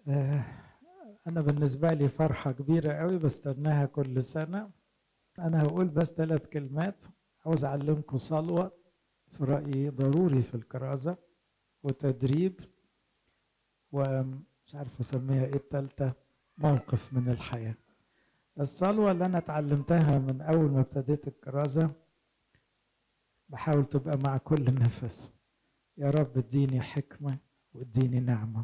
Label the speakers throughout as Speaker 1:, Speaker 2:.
Speaker 1: آه، أنا بالنسبة لي فرحة كبيرة قوي بستناها كل سنة أنا هقول بس ثلاث كلمات عاوز أعلمكم صلوة في رأيي ضروري في الكرازة وتدريب ومش عارف أسميها إيه التالتة موقف من الحياة الصلوة اللي أنا اتعلمتها من أول ما ابتديت الكرازة بحاول تبقى مع كل نفس يا رب اديني حكمة واديني نعمة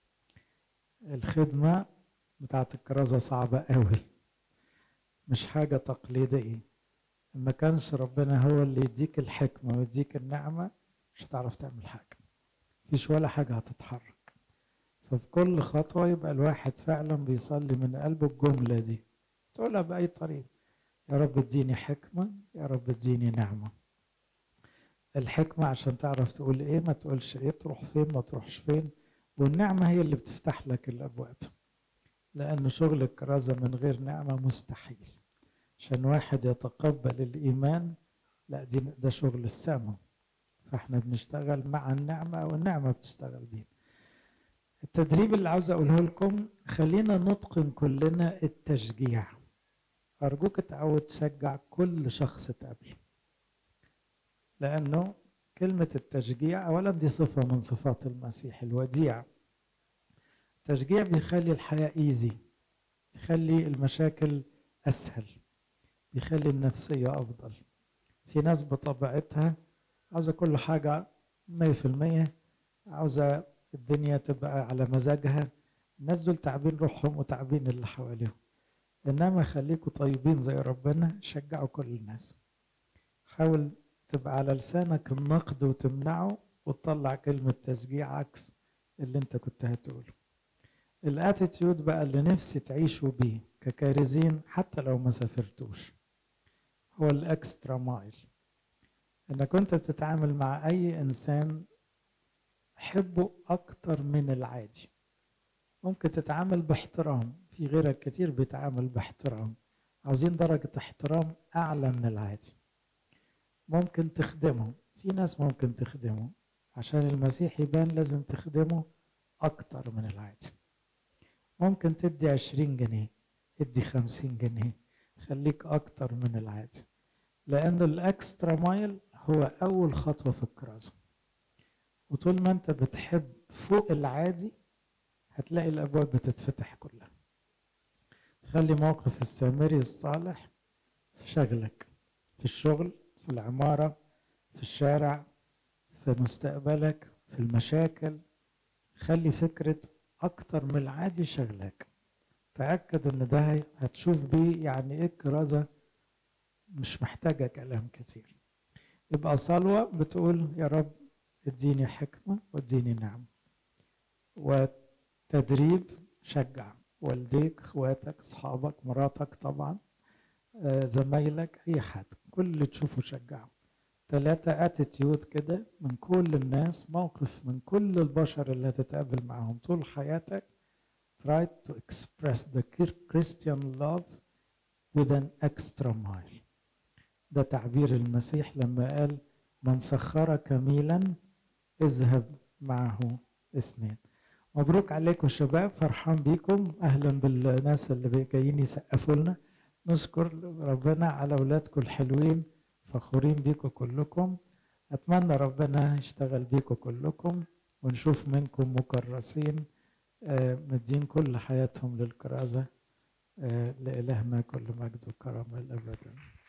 Speaker 1: الخدمة بتاعت الكرازة صعبة قوي مش حاجة تقليدية ما كانش ربنا هو اللي يديك الحكمة ويديك النعمة مش هتعرف تعمل حاجة مفيش ولا حاجة هتتحرك ففي كل خطوة يبقى الواحد فعلا بيصلي من قلبه الجملة دي تقولها بأي طريقة يا رب اديني حكمة يا رب اديني نعمة الحكمة عشان تعرف تقول ايه ما تقولش ايه تروح فين ما تروحش فين والنعمة هي اللي بتفتح لك الأبواب لأن شغل الكرازة من غير نعمة مستحيل عشان واحد يتقبل الإيمان لا دي ده شغل السماء فاحنا بنشتغل مع النعمة والنعمة بتشتغل بينا التدريب اللي عاوز أقوله لكم خلينا نتقن كلنا التشجيع أرجوك تعود تشجع كل شخص تقابله لأنه كلمة التشجيع أولا دي صفة من صفات المسيح الوديع التشجيع بيخلي الحياة إيزي بيخلي المشاكل أسهل بيخلي النفسية أفضل في ناس بطبيعتها عاوزة كل حاجة مية في المية عاوزة الدنيا تبقى على مزاجها الناس دول تعبين روحهم وتعبين اللي حواليهم إنما خليكوا طيبين زي ربنا شجعوا كل الناس حاول تبقى على لسانك النقد وتمنعه وتطلع كلمة تشجيع عكس اللي انت كنت هتقوله الاتيتيود بقى اللي نفسي تعيشوا بيه ككارزين حتى لو ما سافرتوش هو الاكسترا مايل انك انت بتتعامل مع اي انسان حبه اكتر من العادي ممكن تتعامل باحترام في غيرك كتير بيتعامل باحترام عاوزين درجة احترام اعلى من العادي ممكن تخدمه في ناس ممكن تخدمه عشان المسيح يبان لازم تخدمه أكتر من العادي ممكن تدي عشرين جنيه ادي خمسين جنيه خليك أكتر من العادي لأن الأكسترا مايل هو أول خطوة في الكرازة وطول ما أنت بتحب فوق العادي هتلاقي الأبواب بتتفتح كلها خلي موقف السامري الصالح في شغلك في الشغل في العمارة في الشارع في مستقبلك في المشاكل خلي فكرة أكتر من العادي شغلك تأكد إن ده هتشوف بيه يعني إيه الكرازة مش محتاجة كلام كتير يبقى صلوة بتقول يا رب اديني حكمة واديني نعم وتدريب شجع والديك اخواتك اصحابك مراتك طبعا زمايلك اي حد كل اللي تشوفه شجعه ثلاثة اتيتيود كده من كل الناس موقف من كل البشر اللي هتتقابل معاهم طول حياتك try to express the Christian love with an extra mile ده تعبير المسيح لما قال من سخرك ميلا اذهب معه اثنين مبروك عليكم شباب فرحان بيكم اهلا بالناس اللي جايين يسقفوا لنا نشكر ربنا على اولادكم الحلوين فخورين بيكم كلكم اتمنى ربنا يشتغل بيكم كلكم ونشوف منكم مكرسين مدين كل حياتهم للكرازة لإلهنا كل مجد وكرم الأبد